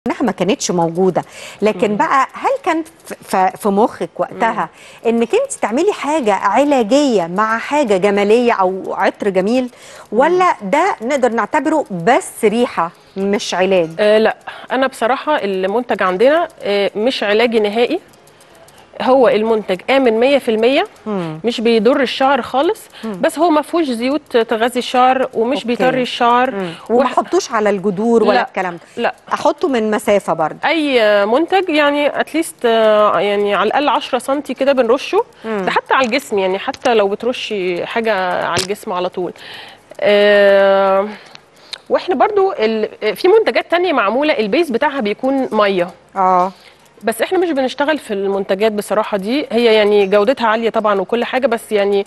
انها ما كانتش موجوده لكن بقى هل كان ف- ف- في مخك وقتها انك انت تعملي حاجه علاجيه مع حاجه جماليه او عطر جميل ولا ده نقدر نعتبره بس ريحه مش علاج آه لا انا بصراحه المنتج عندنا آه مش علاجي نهائي هو المنتج امن 100% مش بيضر الشعر خالص بس هو ما فيهوش زيوت تغذي الشعر ومش أوكي. بيطري الشعر وما وح- احطوش على الجذور ولا لا. الكلام ده لا احطه من مسافه برضه اي منتج يعني اتليست يعني على الاقل 10 سم كده بنرشه ده حتى على الجسم يعني حتى لو بترشي حاجه على الجسم على طول آه، واحنا برضو ال- في منتجات تانية معموله البيس بتاعها بيكون ميه اه بس احنا مش بنشتغل في المنتجات بصراحه دي هي يعني جودتها عاليه طبعا وكل حاجه بس يعني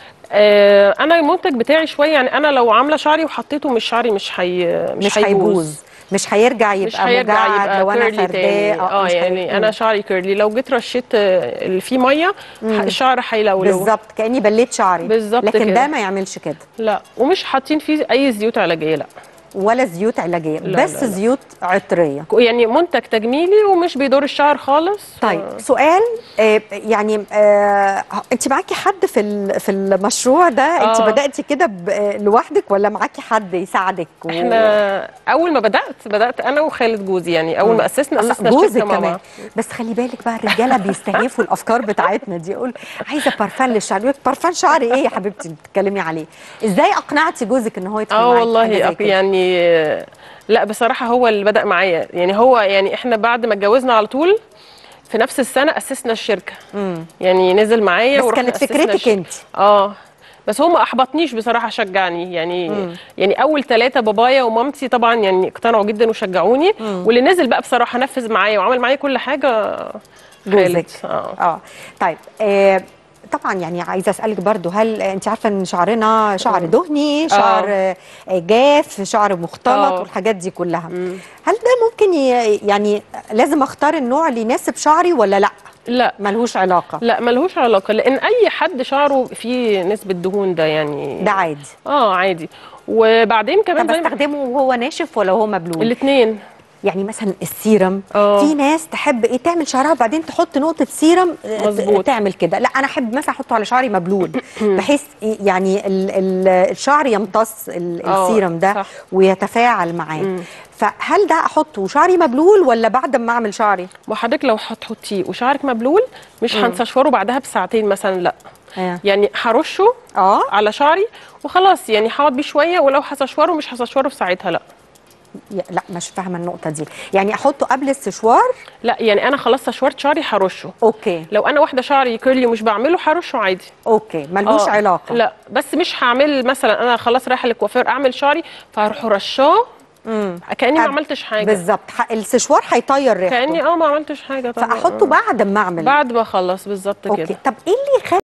آه انا المنتج بتاعي شويه يعني انا لو عامله شعري وحطيته مش شعري مش هي مش هيبوظ مش هيرجع يبقى مش هيرجع مجعد يبقى لو انا كيرلي تاني فرداه اه مش هي- يعني انا شعري كيرلي لو جيت رشيت آه، اللي فيه ميه ح- الشعر هيلولو بالظبط كاني بليت شعري بالظبط لكن كده. ده ما يعملش كده لا ومش حاطين فيه اي زيوت علاجيه لا ولا زيوت علاجيه لا، بس لا، لا. زيوت عطريه يعني منتج تجميلي ومش بيضر الشعر خالص طيب سؤال آه يعني آه انت معاكي حد في ال- في المشروع ده انت آه. بداتي كده ب- آه، لوحدك ولا معاكي حد يساعدك و... احنا اول ما بدات بدات انا وخالد جوزي يعني اول ما اسسنا الله، اسسنا جوزك الشركه مع كمان بعض بس خلي بالك بقى الرجاله بيستهيفوا الافكار بتاعتنا دي يقول عايزه بارفان للشعر يقول لك بارفان شعري ايه يا حبيبتي اللي بتتكلمي عليه ازاي اقنعتي جوزك ان هو يدخل اه معاكي في والله حاجة زي أق- كده؟ يعني آه، لا بصراحه هو اللي بدا معايا يعني هو يعني احنا بعد ما اتجوزنا على طول في نفس السنه اسسنا الشركه يعني نزل معايا بس ورحنا كانت أسسنا فكرتك الشركة. انت اه بس هو ما احبطنيش بصراحه شجعني يعني يعني اول ثلاثه بابايا ومامتي طبعا يعني اقتنعوا جدا وشجعوني واللي نزل بقى بصراحه نفذ معايا وعمل معايا كل حاجه جوزك خالد اه اه طيب آه طبعا يعني عايزه اسالك برضو هل انت عارفه ان شعرنا شعر دهني شعر آه، جاف شعر مختلط آه. والحاجات دي كلها هل ده ممكن ي- يعني لازم اختار النوع اللي يناسب شعري ولا لا لا ملهوش علاقه لا ملهوش علاقه لان اي حد شعره فيه نسبه دهون ده يعني ده عادي اه عادي وبعدين كمان طب زي ما استخدمه وهو ناشف ولا هو مبلول الاثنين يعني مثلا السيرم آه. في ناس تحب ايه تعمل شعرها وبعدين تحط نقطه سيرم آه، ت- مظبوط. تعمل كده لا انا احب مثلا احطه على شعري مبلول بحيث ي- يعني ال ال الشعر يمتص ال- آه، السيرم ده صح. ويتفاعل معاه فهل ده احطه وشعري مبلول ولا بعد ما اعمل شعري وحضرتك لو هتحطيه وشعرك مبلول مش هنستشوره بعدها بساعتين مثلا لا آه. يعني هرشه اه على شعري وخلاص يعني هقعد بيه شويه ولو هستشوره مش هستشوره في ساعتها لا يا- لا مش فاهمه النقطه دي يعني احطه قبل السشوار لا يعني انا خلاص استشورت شعري هرشه اوكي لو انا واحده شعري كيرلي ومش بعمله هرشه عادي اوكي ملهوش آه، علاقه لا بس مش هعمل مثلا انا خلاص رايحه للكوافير اعمل شعري فهروح رشاه كاني ما أب- عملتش حاجه بالظبط ح- السشوار هيطير ريحته كاني اه ما عملتش حاجه طبعا فاحطه بعد ما اعمل بعد ما اخلص بالظبط اوكي كده طب ايه اللي يخلي